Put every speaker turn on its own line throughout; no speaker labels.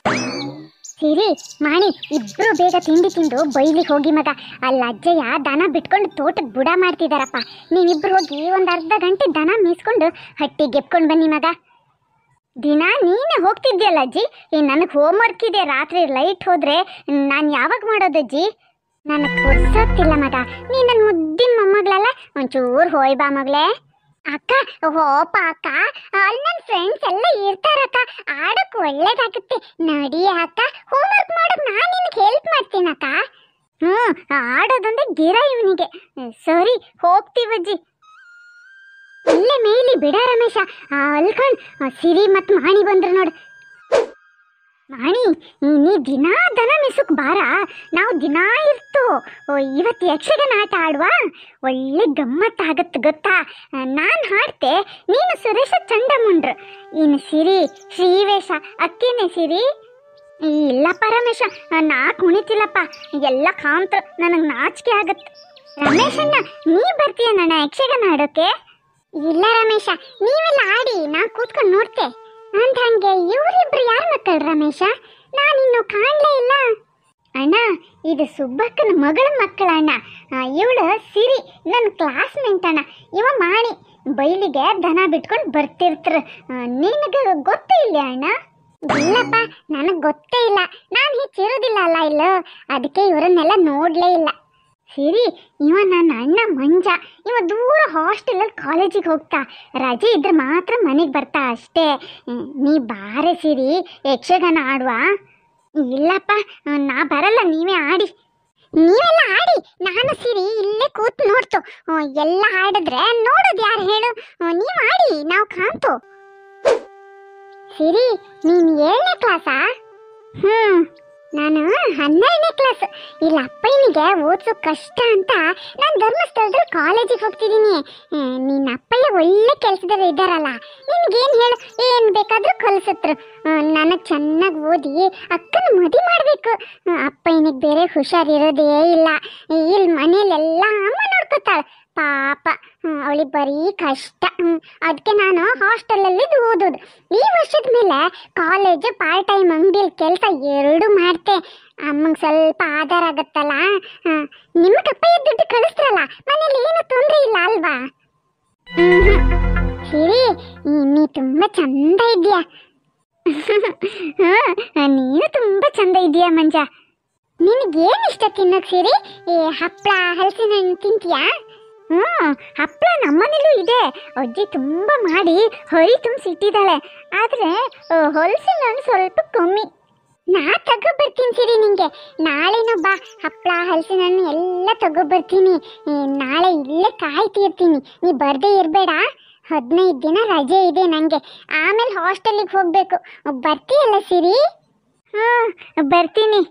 ಸಿರಿ ಮಾಣಿ ಇಬ್ರು ಬೇಗ ತಿಂಡಿ ತಿಂದು ಬೈಲಿಗೆ ಹೋಗಿ ಮಗ ಅಲ್ಲಿ ಅಜ್ಜಯ್ಯ ದನ ಬಿಟ್ಕೊಂಡು ತೋಟಕ್ಕೆ ಬುಡ ಮಾಡ್ತಿದಾರಪ್ಪ ನೀವಿಬ್ರು ಹೋಗಿ ಒಂದು ಅರ್ಧ ಗಂಟೆ ದನ ಮೀಸ್ಕೊಂಡು ಹಟ್ಟಿ ಗೆಪ್ಕೊಂಡು ಬನ್ನಿ ಮಗ ದಿನ ನೀನೇ ಹೋಗ್ತಿದ್ಯಲ್ಲ ಅಜ್ಜಿ ಈ ನನಗೆ ಹೋಮ್ವರ್ಕ್ ಇದೆ ರಾತ್ರಿ ಲೈಟ್ ಹೋದ್ರೆ ನಾನು ಯಾವಾಗ ಮಾಡೋದಜ್ಜಿ ನನಗೆ ಪುರ್ಸೊತ್ತಿಲ್ಲ ಮಗ ನೀ ನನ್ನ ಮುದ್ದಿನ ಮೊಮ್ಮಗಳಲ್ಲ ಒಂಚೂರು ಹೋಯ್ ಬಾ ಮಗಳೇ ಅಕ್ಕ ಹೋಪ ಅಕ್ಕ ಅಲ್ಲಿ ನನ್ನ ಫ್ರೆಂಡ್ಸ್ ಎಲ್ಲ ಇರ್ತಾರಕ್ಕ ಆಡಕ್ ಒಳ್ಳೇದಾಗುತ್ತೆ ನಡಿ ಅಕ್ಕ ಹೋಮ್ವರ್ಕ್ ಮಾಡಕ್ ನಾನು ನಿನಗೆ ಹೆಲ್ಪ್ ಮಾಡ್ತೀನಕ್ಕ ಹ್ಞೂ ಆಡೋದಂದ್ರೆ ಗಿರ ಇವನಿಗೆ ಸರಿ ಹೋಗ್ತೀವಜ್ಜಿ ಇಲ್ಲೇ ಮೇಲಿ ಬಿಡ ರಮೇಶ ಅಲ್ಕಂಡ್ ಸಿರಿ ಮತ್ತು ಮಾಣಿ ಬಂದ್ರು ನೋಡು ಮಾಣಿ ನೀ ದಿನಾ ದನ ಮಿಸುಕ್ ಬಾರ ನಾವು ದಿನಾ ಇರ್ತು ಓ, ಇವತ್ತು ಯಕ್ಷಗಾನ ಆಟ ಆಡುವ ಒಳ್ಳೆ ಗಮ್ಮತ್ತಾಗತ್ತೆ ಗೊತ್ತಾ ನಾನು ಹಾಡ್ತೆ ನೀನು ಸುರೇಶ ಚಂಡಮುಂಡ್ರು ಇನ್ನು ಸಿರಿ ಶ್ರೀವೇಶ ಅಕ್ಕೇನೆ ಸಿರಿ ಇಲ್ಲಪ್ಪ ರಮೇಶ ನಾ ಕುಣಿತಿಲ್ಲಪ್ಪ ಎಲ್ಲ ಕಾಂತ್ರ ನನಗೆ ನಾಚಿಕೆ ಆಗತ್ತೆ ರಮೇಶಣ್ಣ ನೀ ಬರ್ತೀಯ ನನ್ನ ಯಕ್ಷಗಾನ ಆಡೋಕೆ ಇಲ್ಲ ರಮೇಶ ನೀವೆಲ್ಲ ಆಡಿ ನಾ ಕೂತ್ಕೊಂಡು ನೋಡ್ತೆ ಅಂತ ಹಂಗೆ ಇವರಿಬ್ರು ಯಾರ ಮಕ್ಕಳು ರಮೇಶ ನಾನಿನ್ನು ಕಾಣಲೇ ಇಲ್ಲ ಅಣ್ಣ ಇದು ಸುಬ್ಬಕ್ಕನ ಮಗಳ ಮಕ್ಕಳ ಅಣ್ಣ ಇವಳು ಸಿರಿ ನನ್ನ ಕ್ಲಾಸ್ಮೇಟ್ ಅಣ್ಣ ಇವ ಮಾಣಿ ಬೈಲಿಗೆ ದನ ಬಿಟ್ಕೊಂಡು ಬರ್ತಿರ್ತಾರ ನಿನಗೆ ಗೊತ್ತೇ ಇಲ್ಲ ಅಣ್ಣ ಇಲ್ಲಪ್ಪ ನನಗೆ ಗೊತ್ತೇ ಇಲ್ಲ ನಾನು ಹೆಚ್ಚಿರೋದಿಲ್ಲ ಅಲ್ಲ ಇಲ್ಲ ಅದಕ್ಕೆ ಇವರನ್ನೆಲ್ಲ ನೋಡಲೇ ಇಲ್ಲ ಸಿರಿ ಇವ ನನ್ನ ಅಣ್ಣ ಮಂಜ ಇವ ದೂರ ಹಾಸ್ಟೆಲಲ್ಲಿ ಕಾಲೇಜಿಗೆ ಹೋಗ್ತಾ ರಜೆ ಇದ್ರೆ ಮಾತ್ರ ಮನೆಗೆ ಬರ್ತಾ ಅಷ್ಟೇ ಹ್ಮ್, ನೀ ಬಾರೆ ಸಿರಿ ಯಕ್ಷಗಾನ ಆಡುವ ಇಲ್ಲಪ್ಪ ನಾ ಬರಲ್ಲ ನೀವೇ ಆಡಿ ನೀವೆಲ್ಲ ಆಡಿ ನಾನು ಸಿರಿ ಇಲ್ಲೇ ಕೂತ್ ನೋಡ್ತು ಹ್ಮ್, ಎಲ್ಲ ಆಡಿದ್ರೆ ನೋಡೋದು ಯಾರು ಹೇಳು ಹ್ಮ್, ನೀವ್ ಆಡಿ ನಾವು ಕಾಂತು ಸಿರಿ ನೀನ್ ಏಳನೇ ಕ್ಲಾಸಾ ಹ್ಮ್ ನಾನು ಹನ್ನೆರಡನೇ ಕ್ಲಾಸ್ ಇಲ್ಲ ಅಪ್ಪಯ್ಯನಿಗೆ ಓದ್ಸೋ ಕಷ್ಟ ಅಂತ ನಾನು ಧರ್ಮಸ್ಥಳದಲ್ಲಿ ಕಾಲೇಜಿಗೆ ಹೋಗ್ತಿದ್ದೀನಿ ಹ್ಮ್, ನಿನ್ನ ಅಪ್ಪಯ್ಯ ಒಳ್ಳೆ ಕೆಲಸದಲ್ಲಿ ಇದ್ದಾರಲ್ಲ ನಿನ್ಗೇನು ಹೇಳು ಏನು ಬೇಕಾದ್ರೂ ಕಲಿಸತ್ರು ನನಗೆ ಚೆನ್ನಾಗಿ ಓದಿ ಅಕ್ಕನ ಮದುವೆ ಮಾಡಬೇಕು ಅಪ್ಪಯ್ಯನಿಗೆ ಬೇರೆ ಹುಷಾರಿರೋದೇ ಇಲ್ಲ ಇಲ್ಲಿ ಮನೇಲೆಲ್ಲ ಅಮ್ಮ ನೋಡ್ಕೊತಾಳೆ ಪಾಪ ಅವಳಿಗೆ ಬರೀ ಕಷ್ಟ ಅದಕ್ಕೆ ನಾನು ಹಾಸ್ಟೆಲಲ್ಲಿ ಓದೋದು ಈ ವರ್ಷದ ಮೇಲೆ ಕಾಲೇಜು ಪಾರ್ಟ್ ಟೈಮ್ ಅಂಗಡಿಯಲ್ಲಿ ಕೆಲಸ ಎರಡು ಮಾಡ್ತೆ ಅಮ್ಮಂಗೆ ಸ್ವಲ್ಪ ಆಧಾರ ಆಗತ್ತಲ್ಲ ಹ್ಮ್. ನಿಮ್ಮ ಕಪ್ಪಯ್ಯ ದುಡ್ಡು ಕಳಿಸ್ತಾರಲ್ಲ ಮನೇಲಿ ಏನು ತೊಂದರೆ ಇಲ್ಲ ಅಲ್ವಾ ಮ್ಹೂ. ಸಿರಿ ನೀ- ನೀ ತುಂಬ ಚಂದ ಇದೆಯಾ ನೀನು ತುಂಬ ಚಂದ ಇದೆಯಾ ಮಂಜ ನಿನಗೇನು ಇಷ್ಟ ತಿನ್ನೋಕೆ ಸಿರಿ ಈ ಹಪ್ಪಳ ಹಲಸಿನ ಹಣ್ಣು ತಿಂತೀಯಾ ಹ್ಞೂ ಹಪ್ಪಳ ನಮ್ಮನೇಲೂ ಇದೆ ಅಜ್ಜಿ ತುಂಬ ಮಾಡಿ ಹೊರಿ ತುಂಬಿಸಿ ಇಟ್ಟಿದ್ದಾಳೆ ಆದರೆ ಹೊಲಸಿನ ಹಣ್ಣು ಸ್ವಲ್ಪ ಕಮ್ಮಿ ನಾ ತಗೊಬರ್ತೀನಿ ಸಿರಿ ನಿಂಗೆ ನಾಳೆನೂ ಬಾ ಹಪ್ಪಳ ಹಲಸಿನ ಹಣ್ಣು ಎಲ್ಲ ತಗೊಬರ್ತೀನಿ ಈ, ನಾಳೆ ಇಲ್ಲೇ ಕಾಯ್ತಿರ್ತೀನಿ ನೀ ಬರ್ದೇ ಇರಬೇಡ ಹದಿನೈದು ದಿನ ರಜೆ ಇದೆ ನನಗೆ ಆಮೇಲೆ ಹಾಸ್ಟೆಲಿಗೆ ಹೋಗಬೇಕು ಬರ್ತೀಯಲ್ಲ ಸಿರಿ ಹಾಂ ಬರ್ತೀನಿ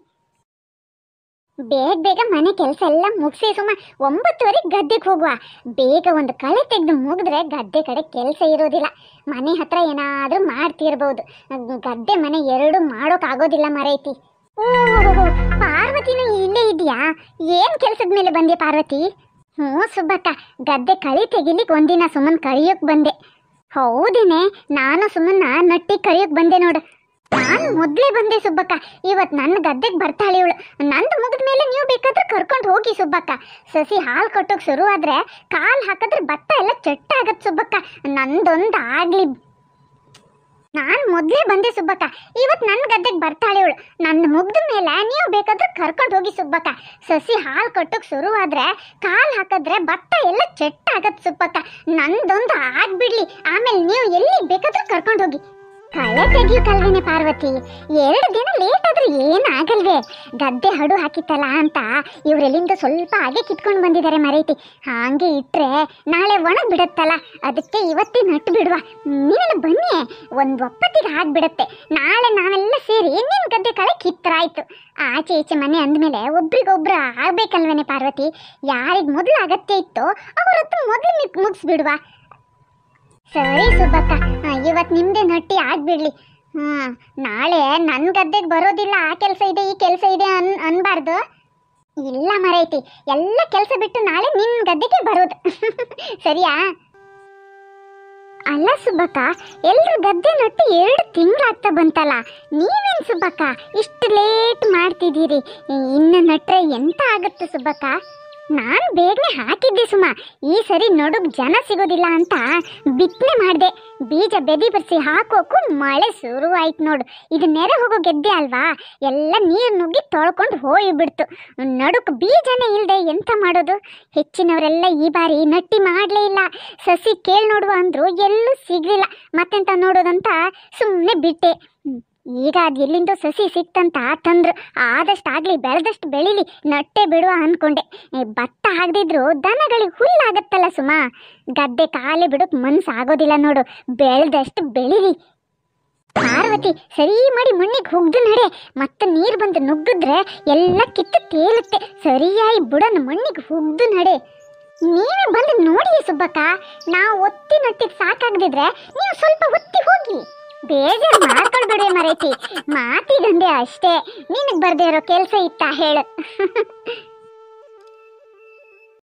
ಬೇಗ ಬೇಗ ಮನೆ ಕೆಲಸ ಎಲ್ಲ ಮುಗಿಸಿ ಸುಮ್ಮ ಒಂಬತ್ತುವರೆಗೆ ಗದ್ದೆಗೆ ಹೋಗುವ ಬೇಗ ಒಂದು ಕಳೆ ತೆಗೆದು ಮುಗಿದ್ರೆ ಗದ್ದೆ ಕಡೆ ಕೆಲಸ ಇರೋದಿಲ್ಲ ಮನೆ ಹತ್ರ ಏನಾದರೂ ಮಾಡ್ತಿರ್ಬೋದು ಗದ್ದೆ ಮನೆ ಎರಡು ಮಾಡೋಕ್ಕಾಗೋದಿಲ್ಲ ಮರೈತಿ ಓ ಪಾರ್ವತಿನೂ ಇಲ್ಲೇ ಇದೆಯಾ ಏನು ಕೆಲಸದ ಮೇಲೆ ಬಂದೆ ಪಾರ್ವತಿ ಹ್ಞೂ ಸುಬ್ಬಕ್ಕ ಗದ್ದೆ ಕಳಿ ತೆಗಿಲಿಕ್ಕೆ ಒಂದಿನ ಸುಮ್ಮನೆ ಕರಿಯೋಕೆ ಬಂದೆ ಹೌದೇನೆ ನಾನು ಸುಮ್ಮನ ನಟ್ಟಿ ಕರಿಯೋಕೆ ಬಂದೆ ನೋಡು ನಾನು ಮೊದಲೇ ಬಂದೆ ಸುಬ್ಬಕ್ಕ ಇವತ್ತು ನನ್ನ ಗದ್ದೆಗೆ ಬರ್ತಾಳೆ ಇವಳು ನಂದು ಮುಗಿದ ಮೇಲೆ ನೀವು ಬೇಕಾದ್ರೆ ಕರ್ಕೊಂಡು ಹೋಗಿ ಸುಬ್ಬಕ್ಕ ಸಸಿ ಹಾಲು ಕಟ್ಟೋಕೆ ಶುರು ಆದ್ರೆ ಕಾಲು ಹಾಕಿದ್ರೆ ಭತ್ತ ಎಲ್ಲ ಚಟ್ಟಾಗತ್ತೆ ಸುಬ್ಬಕ್ಕ ನಂದೊಂದು ಆಗ್ಲಿ ನಾನು ಮೊದಲೇ ಬಂದೆ ಸುಬ್ಬಕ್ಕ ಇವತ್ತು ನನ್ನ ಗದ್ದೆಗೆ ಬರ್ತಾಳೆ ಇವಳು ನನ್ನ ಮುಗ್ದ ಮೇಲೆ ನೀವು ಬೇಕಾದ್ರೆ ಕರ್ಕೊಂಡು ಹೋಗಿ ಸುಬ್ಬಕ್ಕ ಸಸಿ ಹಾಲು ಕಟ್ಟೋಕೆ ಶುರು ಆದ್ರೆ ಕಾಲು ಹಾಕಿದ್ರೆ ಭತ್ತ ಎಲ್ಲ ಚಟ್ಟಾಗತ್ತೆ ಸುಬ್ಬಕ್ಕ ನಂದೊಂದು ಆಗ್ಬಿಡ್ಲಿ ಆಮೇಲೆ ನೀವು ಎಲ್ಲಿ ಬೇಕಾದ್ರೂ ಕರ್ಕೊಂಡು ಹೋಗಿ ಕಳೆ ತೆಗಿಯೋಕಲ್ವೇನೆ ಪಾರ್ವತಿ ಎರಡು ದಿನ ಲೇಟ್ ಆದ್ರೆ ಏನಾಗಲ್ವೇ ಗದ್ದೆ ಹಡು ಹಾಕಿತ್ತಲ್ಲ ಅಂತ ಇವರೆಲ್ಲಿಂದ ಸ್ವಲ್ಪ ಹಾಗೆ ಕಿತ್ಕೊಂಡು ಬಂದಿದ್ದಾರೆ ಮರೈತಿ ಹಾಗೆ ಇಟ್ರೆ ನಾಳೆ ಒಣಗ್ ಬಿಡುತ್ತಲ್ಲ ಅದಕ್ಕೆ ಇವತ್ತೇ ನಟ್ಟು ಬಿಡುವ ನೀವೆಲ್ಲ ಬನ್ನಿ ಒಂದು ಒಪ್ಪತ್ತಿಗೆ ಆಗ್ಬಿಡತ್ತೆ ನಾಳೆ ನಾವೆಲ್ಲ ಸೇರಿ ನಿಮ್ ಗದ್ದೆ ಕಳೆ ಕಿತ್ತರಾಯ್ತು ಆಚೆ ಈಚೆ ಮನೆ ಅಂದಮೇಲೆ ಒಬ್ರಿಗೊಬ್ರು ಆಗ್ಬೇಕಲ್ವೇನೆ ಪಾರ್ವತಿ ಯಾರಿಗೆ ಮೊದಲು ಅಗತ್ಯ ಇತ್ತೋ ಅವ್ರ ಹತ್ರ ಮೊದಲು ಮುಗಿಸ್ಬಿಡುವ ಸರಿ ಸುಬ್ಬಕ್ಕ ಇವತ್ತು ನಿಮ್ದೇ ನಟ್ಟಿ ಆಗ್ಬಿಡ್ಲಿ ಹ್ಮ್ ನಾಳೆ ನನ್ನ ಗದ್ದೆಗೆ ಬರೋದಿಲ್ಲ ಆ ಕೆಲಸ ಇದೆ ಈ ಕೆಲಸ ಇದೆ ಅನ್ ಅನ್ಬಾರ್ದು ಇಲ್ಲ ಮರೈತಿ ಎಲ್ಲ ಕೆಲಸ ಬಿಟ್ಟು ನಾಳೆ ನಿನ್ನ ಗದ್ದೆಗೆ ಬರೋದು ಸರಿಯಾ ಅಲ್ಲ ಸುಬ್ಬಕ್ಕ ಎಲ್ರು ಗದ್ದೆ ನಟ್ಟು ಎರಡು ತಿಂಗಳಾಗ್ತಾ ಬಂತಲ್ಲ ನೀವೇನು ಸುಬ್ಬಕ್ಕ ಇಷ್ಟು ಲೇಟ್ ಮಾಡ್ತಿದ್ದೀರಿ ಇನ್ನು ನಟ್ರೆ ಎಂತ ಆಗುತ್ತೆ ಸುಬ್ಬಕ್ಕ ನಾನು ಬೇಗನೆ ಹಾಕಿದ್ದೆ ಸುಮ ಈ ಸರಿ ನಡುಗ್ ಜನ ಸಿಗೋದಿಲ್ಲ ಅಂತ ಬಿತ್ತನೆ ಮಾಡಿದೆ ಬೀಜ ಬೆದಿ ಬರ್ಸಿ ಹಾಕೋಕು ಮಳೆ ಶುರುವಾಯ್ತು ನೋಡು ಇದು ನೆರೆ ಹೋಗೋ ಗೆದ್ದೆ ಅಲ್ವಾ ಎಲ್ಲ ನೀರು ನುಗ್ಗಿ ತೊಳ್ಕೊಂಡು ಹೋಗಿಬಿಡ್ತು ನಡುಕ್ ಬೀಜನೇ ಇಲ್ಲದೆ ಎಂತ ಮಾಡೋದು ಹೆಚ್ಚಿನವರೆಲ್ಲ ಈ ಬಾರಿ ನಟ್ಟಿ ಮಾಡಲೇ ಇಲ್ಲ ಸಸಿ ಕೇಳಿ ನೋಡುವ ಅಂದ್ರು ಎಲ್ಲೂ ಸಿಗ್ಲಿಲ್ಲ ಮತ್ತೆಂತ ನೋಡೋದಂತ ಸುಮ್ಮನೆ ಬಿಟ್ಟೆ ಹ್ಮ್. ಈಗ ಅದು ಎಲ್ಲಿಂದೋ ಸಸಿ ಸಿಕ್ತಂತ ತಂದ್ರು ಆದಷ್ಟು ಆಗ್ಲಿ ಬೆಳೆದಷ್ಟು ಬೆಳಿಲಿ ನಟ್ಟೆ ಬಿಡುವ ಅನ್ಕೊಂಡೆ ಏ, ಭತ್ತ ಹಾಕ್ದಿದ್ರು ದನಗಳಿಗೆ ಹುಲ್ಲಾಗತ್ತಲ್ಲ ಸುಮಾ ಗದ್ದೆ ಕಾಲೇ ಬಿಡೋಕ್ ಮನ್ಸು ಆಗೋದಿಲ್ಲ ನೋಡು ಬೆಳೆದಷ್ಟು ಬೆಳಿಲಿ ಪಾರ್ವತಿ ಸರಿ ಮಾಡಿ ಮಣ್ಣಿಗೆ ಹುಗ್ದು ನಡೆ ಮತ್ತೆ ನೀರು ಬಂದು ನುಗ್ಗಿದ್ರೆ ಎಲ್ಲ ಕಿತ್ತು ತೇಲುತ್ತೆ ಸರಿಯಾಗಿ ಬುಡನ ಮಣ್ಣಿಗೆ ಹುಗ್ದು ನಡೆ ನೀವೇ ಬಂದು ನೋಡಿ ಸುಬ್ಬಕ್ಕ ನಾವು ಒತ್ತಿ ನಟ್ಟಿಗೆ ಸಾಕಾಗದಿದ್ರೆ ನೀವು ಸ್ವಲ್ಪ ಒತ್ತಿ ಹೋಗಿ ಬೇಜಾರು ಮಾಡ್ಕೊಳ್ಬೇಡಿ ಮರೇತಿ ಮಾತಿಗಂದೆ ಅಷ್ಟೇ ನಿನಗೆ ಬರ್ದೇ ಇರೋ ಕೆಲಸ ಇತ್ತ ಹೇಳು